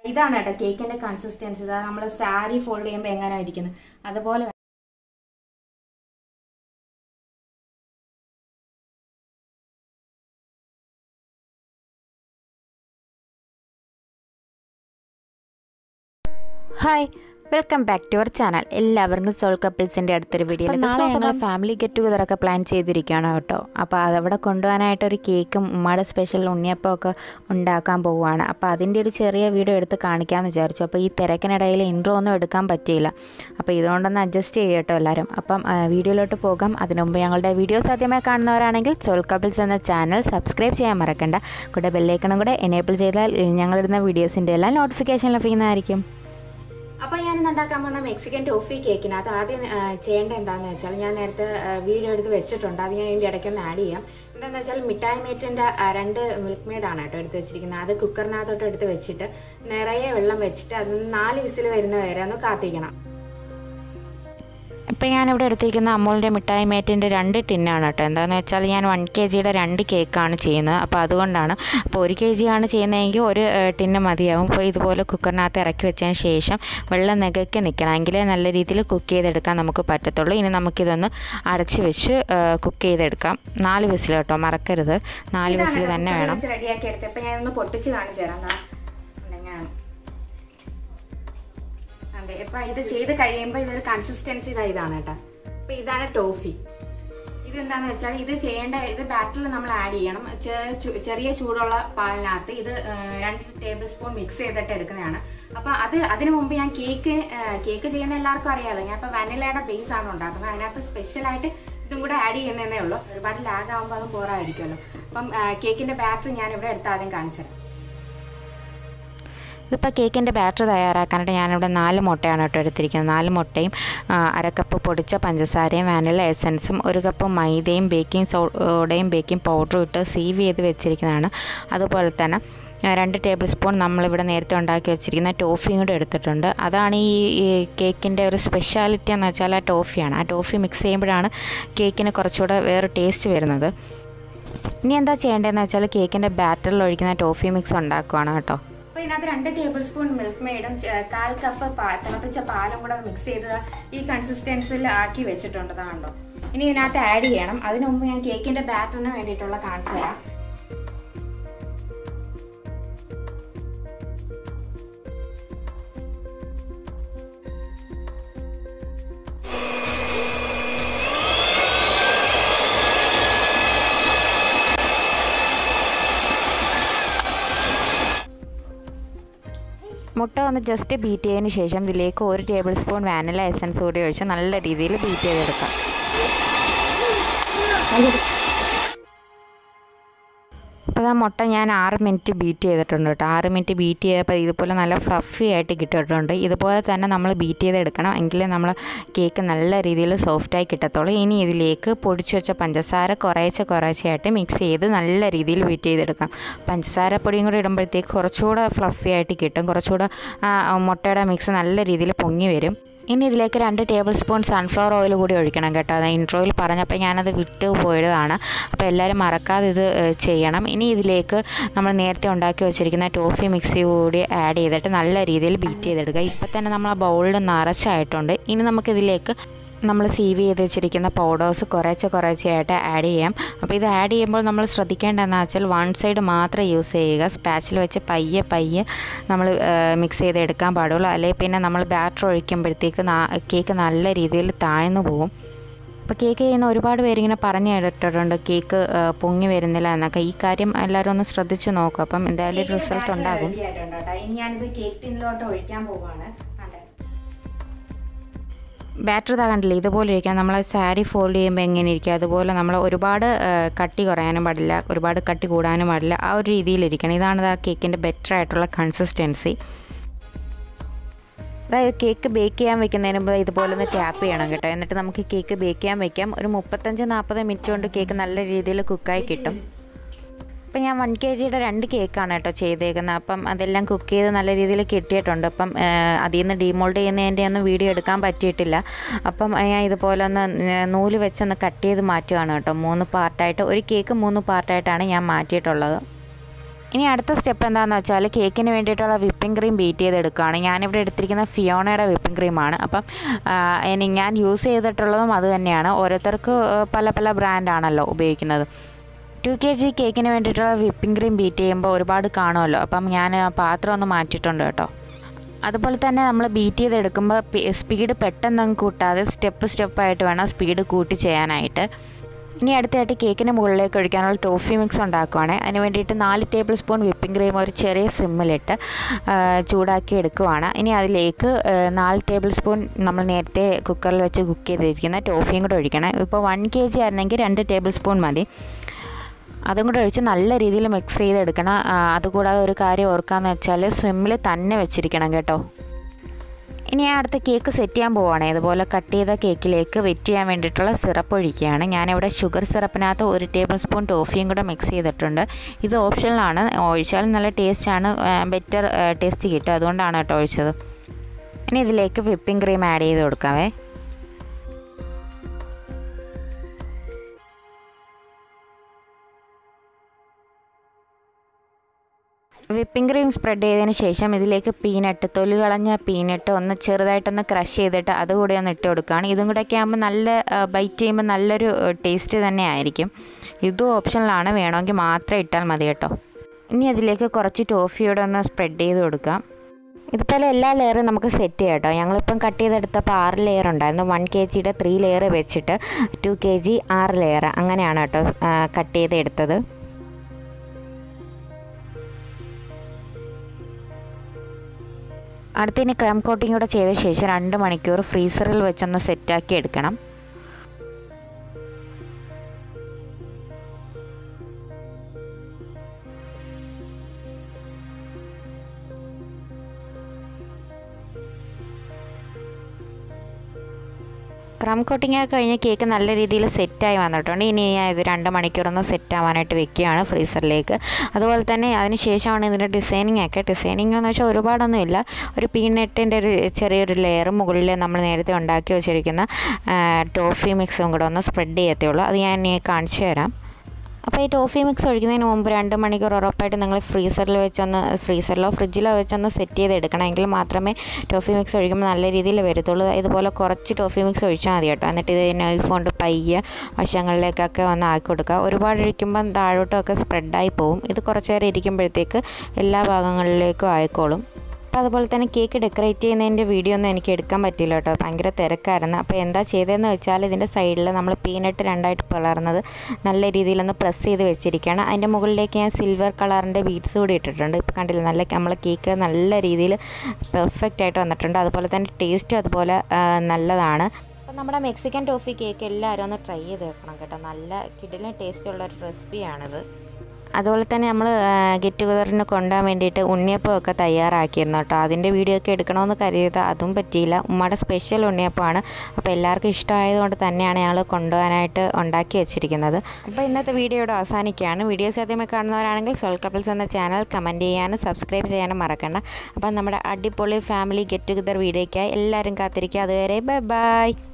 ഇതാണ് കേട്ടോ കേക്കിന്റെ കൺസിസ്റ്റൻസി ഇതാ നമ്മൾ സാരി ഫോൾഡ് ചെയ്യുമ്പോൾ എങ്ങനെ ഇരിക്കുന്നത് അതുപോലെ hi welcome back to our channel എല്ലാവർക്കും സോൾ കപ്പിൾസിൻ്റെ അടുത്തൊരു വീഡിയോ നാളെ ഞങ്ങൾ ഫാമിലി ഗെറ്റ് ടുഗദർ ഒക്കെ പ്ലാൻ ചെയ്തിരിക്കുകയാണ് കേട്ടോ അപ്പോൾ അതവിടെ കൊണ്ടുപോകാനായിട്ട് ഒരു കേക്കും ഉമ്മയുടെ സ്പെഷ്യൽ ഉണ്ണിയപ്പം ഒക്കെ ഉണ്ടാക്കാൻ പോവുകയാണ് അപ്പോൾ അതിൻ്റെ ഒരു ചെറിയ വീഡിയോ എടുത്ത് കാണിക്കാമെന്ന് വിചാരിച്ചു അപ്പോൾ ഈ തിരക്കിനിടയിൽ ഇൻട്രോ ഒന്നും എടുക്കാൻ പറ്റിയില്ല അപ്പോൾ ഇതുകൊണ്ടൊന്ന് അഡ്ജസ്റ്റ് ചെയ്യട്ടോ എല്ലാവരും അപ്പം ആ, വീഡിയോയിലോട്ട് പോകാം അതിനു മുമ്പ് ഞങ്ങളുടെ വീഡിയോസ് ആദ്യമായി കാണുന്നവരാണെങ്കിൽ സോൾ കപ്പിൾസ് എന്ന ചാനൽ സബ്സ്ക്രൈബ് ചെയ്യാൻ മറക്കണ്ട കൂടെ ബെല്ലൈക്കണും കൂടെ എനേബിൾ ചെയ്താൽ ഞങ്ങളിടുന്ന വീഡിയോസിൻ്റെ എല്ലാം നോട്ടിഫിക്കേഷൻ ലഭിക്കുന്നതായിരിക്കും അപ്പൊ ഞാൻ ഇന്ന് ഉണ്ടാക്കാൻ പോകുന്ന മെക്സിക്കൻ ടോഫി കേക്കിനകത്ത് ആദ്യം ആ, ചെയ്യേണ്ട എന്താണെന്ന് വെച്ചാൽ ഞാൻ നേരത്തെ ആ, വീഡിയോ എടുത്ത് വെച്ചിട്ടുണ്ട് അത് ഞാൻ ഇതിന്റെ ഇടയ്ക്ക് ഒന്ന് ആഡ് ചെയ്യാം എന്താണെന്ന് വെച്ചാൽ മിഠായി മേറ്റിന്റെ ആ, രണ്ട് മിൽക്ക് മെയ്ഡ് ആണ് കേട്ടോ എടുത്ത് വെച്ചിരിക്കുന്നത് അത് കുക്കറിനകത്തോട്ട് എടുത്ത് വെച്ചിട്ട് നിറയെ വെള്ളം വെച്ചിട്ട് അത് നാല് വിസിൽ വരുന്ന വരെ ഒന്ന് കാത്തിക്കണം ഇപ്പം ഞാനിവിടെ എടുത്തിരിക്കുന്ന അമൂലിൻ്റെ മിഠായി മേറ്റിൻ്റെ രണ്ട് ടിന്നാണ് കേട്ടോ എന്താണെന്ന് വെച്ചാൽ ഞാൻ വൺ കെ ജിയുടെ രണ്ട് കേക്കാണ് ചെയ്യുന്നത് അപ്പോൾ അതുകൊണ്ടാണ് അപ്പോൾ ഒരു കെ ജി ആണ് ചെയ്യുന്നതെങ്കിൽ ഒരു ഏഹ്, ടിന്ന് മതിയാവും അപ്പോൾ ഇതുപോലെ കുക്കറിനകത്ത് ഇറക്കി വെച്ചതിന് ശേഷം വെള്ളം നികക്കി നിൽക്കണം എങ്കിലേ നല്ല രീതിയിൽ കുക്ക് ചെയ്തെടുക്കാൻ നമുക്ക് പറ്റത്തുള്ളൂ ഇനി നമുക്കിതൊന്ന് അടച്ച് വെച്ച് കുക്ക് ചെയ്തെടുക്കാം നാല് വിസിൽ കേട്ടോ മറക്കരുത് നാല് വിസിൽ തന്നെ വേണം റെഡിയാക്കി എടുത്ത് ഇപ്പൊ ഞാൻ ഒന്ന് പൊട്ടിച്ച് കാണിച്ചു തരാം ദാ. ഇങ്ങനെയാണ് അതെ ഇപ്പൊ ഇത് ചെയ്ത് കഴിയുമ്പോൾ ഇതൊരു കൺസിസ്റ്റൻസി ഇതാ ഇതാണ് കേട്ടോ അപ്പൊ ഇതാണ് ടോഫി ഇതെന്താന്ന് വെച്ചാൽ ഇത് ചെയ്യേണ്ട ഇത് ബാറ്ററിൽ നമ്മൾ ആഡ് ചെയ്യണം ചെറിയ ചു- ചെറിയ ചൂടുള്ള പാലിനകത്ത് ഇത് ആ, രണ്ട് ടേബിൾ സ്പൂൺ മിക്സ് ചെയ്തിട്ട് എടുക്കുന്നതാണ് അപ്പൊ അത് അതിനു മുമ്പ് ഞാൻ കേക്ക് ആ, കേക്ക് ചെയ്യുന്ന എല്ലാവർക്കും അറിയാലോ ഞാൻ ഇപ്പൊ വനിലയുടെ ബേസ് ആണ് ഉണ്ടാക്കുന്നത് അതിനകത്ത് സ്പെഷ്യൽ ആയിട്ട് ഇതും കൂടെ ആഡ് ചെയ്യുന്നതേ ഉള്ളൂ ഒരുപാട് ലാഗ് ആകുമ്പോൾ അതും പോറായിരിക്കുമല്ലോ അപ്പം ആ, കേക്കിന്റെ ബാറ്റർ ഞാൻ ഇവിടെ എടുത്ത് ആദ്യം കാണിച്ചു തരാം ഇതിപ്പോൾ കേക്കിൻ്റെ ബാറ്റർ തയ്യാറാക്കാനായിട്ട് ഞാനിവിടെ നാല് മുട്ടയാണ് കേട്ടോ എടുത്തിരിക്കുന്നത് നാല് മുട്ടയും ആ, അര കപ്പ് പൊടിച്ച പഞ്ചസാരയും വാനില എസൻസും ഒരു കപ്പ് മൈദയും ബേക്കിംഗ് സോഡയും ബേക്കിംഗ് പൗഡറും ഇട്ട് സീവ് ചെയ്ത് വെച്ചിരിക്കുന്നതാണ് അതുപോലെ തന്നെ ആ, രണ്ട് ടേബിൾ സ്പൂൺ നമ്മളിവിടെ നേരത്തെ ഉണ്ടാക്കി വെച്ചിരിക്കുന്ന ടോഫിയും കൂടെ എടുത്തിട്ടുണ്ട് അതാണ് ഈ ഈ കേക്കിൻ്റെ ഒരു സ്പെഷ്യാലിറ്റി എന്ന് വെച്ചാൽ ആ ടോഫിയാണ് ആ ടോഫി മിക്സ് ചെയ്യുമ്പോഴാണ് കേക്കിന് കുറച്ചുകൂടെ വേറെ ടേസ്റ്റ് വരുന്നത് ഇനി എന്താ ചെയ്യേണ്ടതെന്ന് വെച്ചാൽ കേക്കിൻ്റെ ബാറ്ററിൽ ഒഴിക്കുന്ന ടോഫി മിക്സ് ഉണ്ടാക്കുവാണ് കേട്ടോ അപ്പൊ ഇതിനകത്ത് രണ്ട് ടേബിൾ സ്പൂൺ മിൽക്ക് മെയ്ഡും ചെ- കാൽ കപ്പ് പാ- തിളപ്പിച്ച പാലും കൂടെ മിക്സ് ചെയ്ത് ഈ കൺസിസ്റ്റൻസിൽ ആക്കി വെച്ചിട്ടുണ്ട് ദാ കണ്ടോ ഇനി ഇതിനകത്ത് ആഡ് ചെയ്യണം അതിനു മുമ്പ് ഞാൻ കേക്കിന്റെ ബാറ്ററിന് വേണ്ടിയിട്ടുള്ള കാണിച്ചു തരാം മുട്ട ഒന്ന് ജസ്റ്റ് ബീറ്റ് ചെയ്തതിന് ശേഷം ഇതിലേക്ക് ഒരു ടേബിൾ സ്പൂൺ വാനില എസൻസ് കൂടി ഒഴിച്ച് നല്ല രീതിയിൽ ബീറ്റ് ചെയ്തെടുക്കാം അപ്പോൾ ആ മുട്ട ഞാൻ ആറ് മിനിറ്റ് ബീറ്റ് ചെയ്തിട്ടുണ്ട് കേട്ടോ ആറ് മിനിറ്റ് ബീറ്റ് ചെയ്തപ്പോൾ ഇതുപോലെ നല്ല ഫ്ലഫി ആയിട്ട് കിട്ടിയിട്ടുണ്ട് ഇതുപോലെ തന്നെ നമ്മൾ ബീറ്റ് ചെയ്തെടുക്കണം എങ്കിലേ നമ്മൾ കേക്ക് നല്ല രീതിയിൽ സോഫ്റ്റായി കിട്ടത്തുള്ളൂ ഇനി ഇതിലേക്ക് പൊടിച്ചു വെച്ച പഞ്ചസാര കുറേശ്ശെ കുറേശ്ശെയായിട്ട് മിക്സ് ചെയ്ത് നല്ല രീതിയിൽ ബീറ്റ് ചെയ്തെടുക്കാം പഞ്ചസാര പൊടിയും കൂടി ഇടുമ്പോഴത്തേക്ക് കുറച്ചുകൂടെ ഫ്ലഫി ആയിട്ട് കിട്ടും കുറച്ചുകൂടെ ആ, മുട്ടയുടെ മിക്സ് നല്ല രീതിയിൽ പൊങ്ങി വരും ഇനി ഇതിലേക്ക് രണ്ട് ടേബിൾ സ്പൂൺ സൺഫ്ലവർ ഓയിൽ കൂടി ഒഴിക്കണം കേട്ടോ അത് ഇൻട്രോയിൽ പറഞ്ഞപ്പോൾ ഞാനത് വിട്ട് പോയതാണ് അപ്പോൾ എല്ലാവരും മറക്കാതെ ഇത് ഏഹ്, ചെയ്യണം ഇനി ഇതിലേക്ക് നമ്മൾ നേരത്തെ ഉണ്ടാക്കി വെച്ചിരിക്കുന്ന ടോഫി മിക്സി കൂടി ആഡ് ചെയ്തിട്ട് നല്ല രീതിയിൽ ബീറ്റ് ചെയ്തെടുക്കുക ഇപ്പം തന്നെ നമ്മൾ ആ ബൗളിൽ നിറച്ചായിട്ടുണ്ട് ഇനി നമുക്കിതിലേക്ക് നമ്മൾ സീവ് ചെയ്ത് വെച്ചിരിക്കുന്ന പൗഡേഴ്സ് കുറേശ്ശെ കുറേശ്ശെയായിട്ട് ആഡ് ചെയ്യാം അപ്പോൾ ഇത് ആഡ് ചെയ്യുമ്പോൾ നമ്മൾ ശ്രദ്ധിക്കേണ്ടതെന്ന് വെച്ചാൽ വൺ സൈഡ് മാത്രം യൂസ് ചെയ്യുക സ്പാച്ചിൽ വെച്ച് പയ്യെ പയ്യെ നമ്മൾ മിക്സ് ചെയ്ത് എടുക്കാൻ പാടുള്ളൂ അല്ലെങ്കിൽ പിന്നെ നമ്മൾ ബാറ്റർ ഒഴിക്കുമ്പോഴത്തേക്ക് കേക്ക് നല്ല രീതിയിൽ താഴ്ന്നു പോകും അപ്പോൾ കേക്ക് ചെയ്യുന്ന ഒരുപാട് പേരിങ്ങനെ പറഞ്ഞു കേട്ടിട്ടുണ്ട് കേക്ക് ആ, പൊങ്ങി വരുന്നില്ല എന്നൊക്കെ ഈ കാര്യം എല്ലാവരും ഒന്ന് ശ്രദ്ധിച്ച് നോക്കും അപ്പം എന്തായാലും റിസൾട്ട് ഉണ്ടാകും റെഡി ആയിട്ടുണ്ട് കേട്ടോ ഇനി ഞാനിത് കേക്ക് ടിന്നിലോട്ട് ഒഴിക്കാൻ പോവാണ് കണ്ടേ ബാറ്റർ ഇതാ കണ്ടില്ലേ ഇതുപോലെ ഇരിക്കണം നമ്മൾ സാരി ഫോൾഡ് ചെയ്യുമ്പോൾ എങ്ങനെ ഇരിക്കുക അതുപോലെ നമ്മൾ ഒരുപാട് ആ, കട്ടി കുറയാനും പാടില്ല ഒരുപാട് കട്ടി കൂടാനും പാടില്ല ആ ഒരു രീതിയിലിരിക്കണം ഇതാണ് ആ കേക്കിൻ്റെ ബെറ്റർ ആയിട്ടുള്ള കൺസിസ്റ്റൻസി അതായത് കേക്ക് ബേക്ക് ചെയ്യാൻ വെക്കുന്നതിന് മുമ്പ് ഇതുപോലെ ഒന്ന് ടാപ്പ് ചെയ്യണം കേട്ടോ എന്നിട്ട് നമുക്ക് കേക്ക് ബേക്ക് ചെയ്യാൻ വെക്കാം ഒരു മുപ്പത്തഞ്ച് നാൽപ്പത് മിനിറ്റ് കൊണ്ട് കേക്ക് നല്ല രീതിയിൽ കുക്കായി കിട്ടും അപ്പം ഞാൻ വൺ കെ ജിയുടെ രണ്ട് കേക്കാണ് കേട്ടോ ചെയ്തേക്കുന്നത് അപ്പം അതെല്ലാം കുക്ക് ചെയ്ത് നല്ല രീതിയിൽ കിട്ടിയിട്ടുണ്ട് അപ്പം ആ, അതിൽ നിന്ന് ഡീമോൾഡ് ചെയ്യുന്നതിൻ്റെ ഒന്നും വീഡിയോ എടുക്കാൻ പറ്റിയിട്ടില്ല അപ്പം ഞാൻ ഇതുപോലെ ഒന്ന് ന- നൂല് വെച്ചൊന്ന് കട്ട് ചെയ്ത് മാറ്റുകയാണ് കേട്ടോ മൂന്ന് പാർട്ടായിട്ട് ഒരു കേക്ക് മൂന്ന് പാർട്ടായിട്ടാണ് ഞാൻ മാറ്റിയിട്ടുള്ളത് ഇനി അടുത്ത സ്റ്റെപ്പ് എന്താണെന്ന് വെച്ചാൽ കേക്കിന് വേണ്ടിയിട്ടുള്ള വിപ്പിംഗ് ക്രീം ബീറ്റ് ചെയ്തെടുക്കുകയാണ് ഞാനിവിടെ എടുത്തിരിക്കുന്ന ഫിയോണയുടെ വിപ്പിംഗ് ക്രീമാണ് അപ്പം ആ, ഇനി ഞാൻ യൂസ് ചെയ്തിട്ടുള്ളതും അത് തന്നെയാണ് ഓരോരുത്തർക്ക് ആ, പല പല ബ്രാൻഡാണല്ലോ ഉപയോഗിക്കുന്നത് ടു കെ ജി കേക്കിന് വേണ്ടിയിട്ടുള്ള വിപ്പിംഗ് ക്രീം ബീറ്റ് ചെയ്യുമ്പോൾ ഒരുപാട് കാണുമല്ലോ അപ്പം ഞാൻ ആ പാത്രം ഒന്ന് മാറ്റിയിട്ടുണ്ട് കേട്ടോ അതുപോലെ തന്നെ നമ്മൾ ബീറ്റ് ചെയ്തെടുക്കുമ്പോൾ സ്പീഡ് പെട്ടെന്ന് അങ്ങ് കൂട്ടാതെ സ്റ്റെപ്പ് സ്റ്റെപ്പായിട്ട് വേണം സ്പീഡ് കൂട്ടി ചെയ്യാനായിട്ട് ഇനി അടുത്തായിട്ട് കേക്കിന് മുകളിലേക്ക് ഒഴിക്കാനുള്ള ടോഫി മിക്സ് ഉണ്ടാക്കുവാണ് അതിന് വേണ്ടിയിട്ട് നാല് ടേബിൾ സ്പൂൺ വിപ്പിംഗ് ക്രീം ഒരു ചെറിയ സിമ്മിലിട്ട് ആ, ചൂടാക്കി എടുക്കുവാണ് ഇനി അതിലേക്ക് ആ, നാല് ടേബിൾ സ്പൂൺ നമ്മൾ നേരത്തെ കുക്കറിൽ വെച്ച് കുക്ക് ചെയ്തിരിക്കുന്ന ടോഫിയും കൂടെ ഒഴിക്കണം ഇപ്പോൾ വൺ കെ ജി ആയിരുന്നെങ്കിൽ രണ്ട് ടേബിൾ സ്പൂൺ മതി അതും കൂടെ ഒഴിച്ച് നല്ല രീതിയിൽ മിക്സ് ചെയ്തെടുക്കണം ആ, അതുകൂടാതെ ഒരു കാര്യം ഓർക്കാന്ന് വെച്ചാൽ സ്വിമ്മിൽ തന്നെ വെച്ചിരിക്കണം കേട്ടോ ഇനി ഞാൻ അടുത്ത കേക്ക് സെറ്റ് ചെയ്യാൻ പോവുകയാണ് ഇതുപോലെ കട്ട് ചെയ്ത കേക്കിലേക്ക് വെറ്റ് ചെയ്യാൻ വേണ്ടിയിട്ടുള്ള സിറപ്പ് ഒഴിക്കുകയാണ് ഞാനിവിടെ ഷുഗർ സിറപ്പിനകത്ത് ഒരു ടേബിൾ സ്പൂൺ ടോഫിയും കൂടെ മിക്സ് ചെയ്തിട്ടുണ്ട് ഇത് ഓപ്ഷനിലാണ് ഒഴിച്ചാൽ നല്ല ടേസ്റ്റാണ് ബെറ്റർ ടേസ്റ്റ് കിട്ടും അതുകൊണ്ടാണ് കേട്ടോ ഒഴിച്ചത് ഇനി ഇതിലേക്ക് വിപ്പിംഗ് ക്രീം ആഡ് ചെയ്ത് കൊടുക്കാവേ വിപ്പിംഗ് ക്രീം സ്പ്രെഡ് ചെയ്തതിന് ശേഷം ഇതിലേക്ക് പീനട്ട് തൊലി കളഞ്ഞ പീനട്ട് ഒന്ന് ചെറുതായിട്ടൊന്ന് ക്രഷ് ചെയ്തിട്ട് അതുകൂടി ഒന്ന് ഇട്ട് കൊടുക്കുകയാണ് ഇതും കൂടെയൊക്കെ ആകുമ്പോൾ നല്ല ബൈറ്റ് ചെയ്യുമ്പോൾ നല്ലൊരു ടേസ്റ്റ് തന്നെ ആയിരിക്കും ഇതും ഓപ്ഷനിലാണ് വേണമെങ്കിൽ മാത്രം ഇട്ടാൽ മതി കേട്ടോ ഇനി അതിലേക്ക് കുറച്ച് ടോഫിയോടെ ഒന്ന് സ്പ്രെഡ് ചെയ്ത് കൊടുക്കാം ഇതുപോലെ എല്ലാ ലെയറും നമുക്ക് സെറ്റ് ചെയ്യാം കേട്ടോ ഞങ്ങളിപ്പം കട്ട് ചെയ്തെടുത്തപ്പോൾ ആറ് ലെയർ ഉണ്ടായിരുന്നു വൺ കെ ജിയുടെ ത്രീ ലെയർ വെച്ചിട്ട് ടു കെ ജി ആറ് ലെയർ അങ്ങനെയാണ് കേട്ടോ കട്ട് ചെയ്ത് എടുത്തത് അടുത്തതിന് ക്രം കോട്ടിംഗ് കൂടെ ചെയ്ത ശേഷം രണ്ട് മണിക്കൂർ ഫ്രീസറിൽ വെച്ചൊന്ന് സെറ്റാക്കി എടുക്കണം ക്രം കോട്ടിംഗ് ഒക്കെ കഴിഞ്ഞ് കേക്ക് നല്ല രീതിയിൽ സെറ്റായി വന്നിട്ടുണ്ട് ഇനി ഞാൻ ഇത് രണ്ട് മണിക്കൂറൊന്ന് സെറ്റ് ആവാനായിട്ട് വെക്കുകയാണ് ഫ്രീസറിലേക്ക് അതുപോലെ തന്നെ അതിന് ശേഷമാണ് ഇതിൻ്റെ ഡിസൈനിങ് ഒക്കെ ഡിസൈനിങ് എന്ന് വെച്ചാൽ ഒരുപാടൊന്നും ഇല്ല ഒരു പീനട്ടിൻ്റെ ഒരു ചെറിയൊരു ലെയർ മുകളിൽ നമ്മൾ നേരത്തെ ഉണ്ടാക്കി വെച്ചിരിക്കുന്ന ടോഫി മിക്സും കൂടെ ഒന്ന് സ്പ്രെഡ് ചെയ്യത്തേ ഉള്ളൂ അത് ഞാൻ ഇനി കാണിച്ചു തരാം അപ്പോൾ ഈ ടോഫി മിക്സ് ഒഴിക്കുന്നതിന് മുമ്പ് രണ്ട് മണിക്കൂർ ഉറപ്പായിട്ട് നിങ്ങൾ ഫ്രീസറിൽ വെച്ചൊന്ന് ഫ്രീസറിലോ ഫ്രിഡ്ജിലോ വെച്ചൊന്ന് സെറ്റ് ചെയ്ത് എടുക്കണം എങ്കിൽ മാത്രമേ ടോഫി മിക്സ് ഒഴിക്കുമ്പോൾ നല്ല രീതിയിൽ വരത്തുള്ളൂ ഇതുപോലെ കുറച്ച് ടോഫി മിക്സ് ഒഴിച്ചാൽ മതി കേട്ടോ എന്നിട്ട് ഇത് നൈഫ് കൊണ്ട് പയ്യെ വശങ്ങളിലേക്കൊക്കെ ഒന്ന് ആക്കി കൊടുക്കുക ഒരുപാട് ഒഴിക്കുമ്പം താഴോട്ടൊക്കെ സ്പ്രെഡായി പോകും ഇത് കുറച്ച് നേരം ഇരിക്കുമ്പോഴത്തേക്ക് എല്ലാ ഭാഗങ്ങളിലേക്കും ആയിക്കോളും അപ്പോൾ അതുപോലെ തന്നെ കേക്ക് ഡെക്കറേറ്റ് ചെയ്യുന്നതിൻ്റെ വീഡിയോ ഒന്നും എനിക്ക് എടുക്കാൻ പറ്റില്ല കേട്ടോ ഭയങ്കര തിരക്കായിരുന്നു അപ്പോൾ എന്താ ചെയ്തതെന്ന് വെച്ചാൽ ഇതിൻ്റെ സൈഡിൽ നമ്മൾ പീനട്ട് രണ്ടായിട്ട് പിളർന്നത് നല്ല രീതിയിലൊന്ന് പ്രസ് ചെയ്ത് വെച്ചിരിക്കുകയാണ് അതിൻ്റെ മുകളിലേക്ക് ഞാൻ സിൽവർ കളറിൻ്റെ ബീഡ്സ് കൂടി ഇട്ടിട്ടുണ്ട് ഇപ്പോൾ കണ്ടില്ല നല്ല നമ്മൾ കേക്ക് നല്ല രീതിയിൽ പെർഫെക്റ്റ് ആയിട്ട് വന്നിട്ടുണ്ട് അതുപോലെ തന്നെ ടേസ്റ്റ് അതുപോലെ ആ, നല്ലതാണ് അപ്പോൾ നമ്മുടെ മെക്സിക്കൻ ടോഫി കേക്ക് എല്ലാവരും ഒന്ന് ട്രൈ ചെയ്ത് വെക്കണം കേട്ടോ നല്ല കിടിലൻ ടേസ്റ്റ് ഉള്ള ഒരു റെസിപ്പിയാണിത് അതുപോലെ തന്നെ നമ്മൾ ഗെറ്റ് ടുഗദറിന് കൊണ്ടുപോകാൻ വേണ്ടിയിട്ട് ഉണ്ണിയപ്പമൊക്കെ തയ്യാറാക്കിയിരുന്നു കേട്ടോ അതിൻ്റെ വീഡിയോ ഒക്കെ എടുക്കണമെന്ന് കരുതിയത് അതും പറ്റിയില്ല ഉമ്മയുടെ സ്പെഷ്യൽ ഉണ്ണിയപ്പമാണ് അപ്പോൾ എല്ലാവർക്കും ഇഷ്ടമായതുകൊണ്ട് തന്നെയാണ് ഞങ്ങൾ കൊണ്ടുപോകാനായിട്ട് ഉണ്ടാക്കി വെച്ചിരിക്കുന്നത് അപ്പോൾ ഇന്നത്തെ വീഡിയോയുടെ അവസാനിക്കുകയാണ് വീഡിയോസ് ആദ്യമേ കാണുന്നവരാണെങ്കിൽ സോൾ കപ്പിൾസ് എന്ന ചാനൽ കമൻറ്റ് ചെയ്യാനും സബ്സ്ക്രൈബ് ചെയ്യാനും മറക്കണ്ട അപ്പം നമ്മുടെ അടിപൊളി ഫാമിലി ഗെറ്റ് ടുഗദർ വീഡിയോയ്ക്കായി എല്ലാവരും കാത്തിരിക്കുക അതുവരെ ബൈ ബൈ